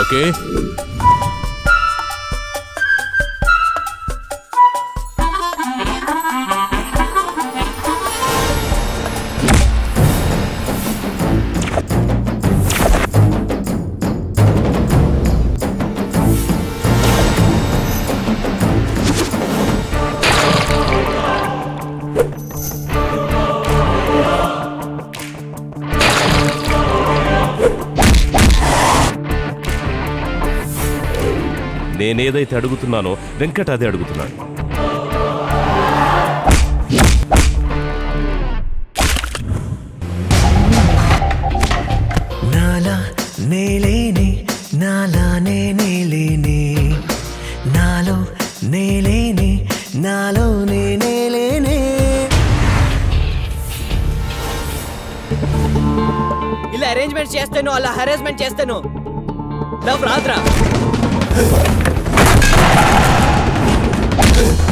okay నేనేదైతే అడుగుతున్నానో Venkat అదే అడుగుతున్నాడు నాలా నేలేని నాలా నేనే లేని నాలో నేలేని నాలో నేనే లేనే ఇలా అరేంజ్మెంట్ చేస్తాను అలా హెరాస్మెంట్ చేస్తాను లవ్ రాదురా